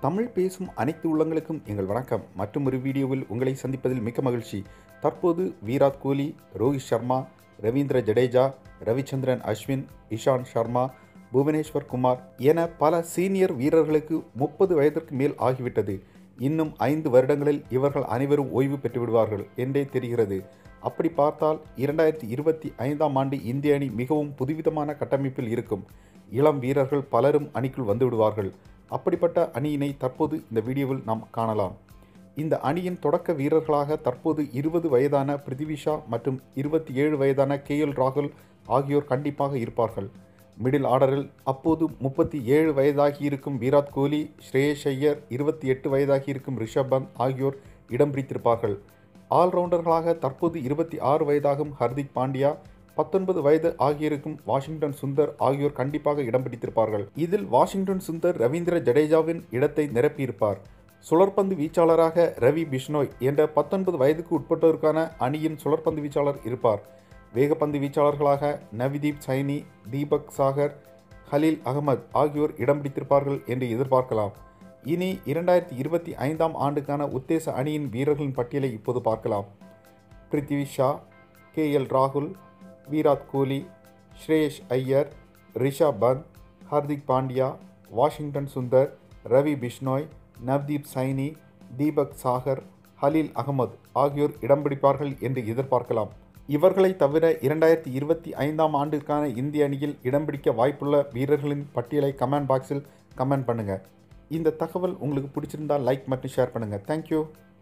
தமிழ் பேசும் அனைத்து உள்ளங்களுக்கும் எங்கள் வணக்கம் மற்றும் ஒரு வீடியோவில் உங்களை சந்திப்பதில் மிக்க மகிழ்ச்சி தற்போது விராட் கோலி ரோஹித் சர்மா ரவீந்திர ஜடேஜா ரவிச்சந்திரன் அஸ்வின் இஷாந்த் சர்மா புவனேஸ்வர் குமார் என பல சீனியர் வீரர்களுக்கு முப்பது வயதிற்கு மேல் ஆகிவிட்டது இன்னும் ஐந்து வருடங்களில் இவர்கள் அனைவரும் ஓய்வு பெற்று விடுவார்கள் என்றே தெரிகிறது அப்படி பார்த்தால் இரண்டாயிரத்தி இருபத்தி ஐந்தாம் ஆண்டு இந்திய அணி மிகவும் புதுவிதமான கட்டமைப்பில் இருக்கும் இளம் வீரர்கள் பலரும் அணிக்குள் வந்து விடுவார்கள் அப்படிப்பட்ட அணியினை தற்போது இந்த வீடியோவில் நாம் காணலாம் இந்த அணியின் தொடக்க வீரர்களாக தற்போது இருபது வயதான பிருத்திவிஷா மற்றும் இருபத்தி ஏழு வயதான கே எல் ராகுல் ஆகியோர் கண்டிப்பாக இருப்பார்கள் மிடில் ஆர்டரில் அப்போது முப்பத்தி ஏழு வயதாகி இருக்கும் விராட் கோலி ஸ்ரேயஸ் ஐயர் இருபத்தி எட்டு வயதாகி இருக்கும் ரிஷப் பந்த் ஆகியோர் இடம் பிடித்திருப்பார்கள் ஆல்ரவுண்டர்களாக தற்போது இருபத்தி ஆறு வயதாகும் ஹர்திக் பாண்டியா பத்தொன்பது வயது ஆகியிருக்கும் வாஷிங்டன் சுந்தர் ஆகியோர் கண்டிப்பாக இடம் பிடித்திருப்பார்கள் இதில் வாஷிங்டன் சுந்தர் ரவீந்திர ஜடேஜாவின் இடத்தை நிரப்பியிருப்பார் சுழற்பந்து வீச்சாளராக ரவி பிஷ்னோய் என்ற பத்தொன்பது வயதுக்கு உட்பட்டோருக்கான அணியின் சுழற்பந்து வீச்சாளர் இருப்பார் வேகப்பந்து வீச்சாளர்களாக நவிதீப் சைனி தீபக் சாகர் ஹலீல் அகமது ஆகியோர் இடம் பிடித்திருப்பார்கள் என்று எதிர்பார்க்கலாம் இனி இரண்டாயிரத்தி இருபத்தி ஐந்தாம் ஆண்டுக்கான உத்தேச அணியின் வீரர்களின் பட்டியலை இப்போது பார்க்கலாம் பிருத்திவி ஷா கே எல் ராகுல் விராட் கோலி ஸ்ரேயஸ் ஐயர் ரிஷப் பந்த் ஹர்திக் பாண்டியா வாஷிங்டன் சுந்தர் ரவி பிஷ்னோய் நவ்தீப் சைனி தீபக் சாகர் ஹலீல் அகமது ஆகியோர் இடம் பிடிப்பார்கள் என்று எதிர்பார்க்கலாம் இவர்களை தவிர இரண்டாயிரத்தி இருபத்தி ஐந்தாம் ஆண்டிற்கான இந்திய அணியில் இடம் பிடிக்க வாய்ப்புள்ள வீரர்களின் பட்டியலை கமெண்ட் பாக்ஸில் கமெண்ட் பண்ணுங்கள் இந்த தகவல் உங்களுக்கு பிடிச்சிருந்தால் லைக் மற்றும் ஷேர் பண்ணுங்கள் தேங்க்யூ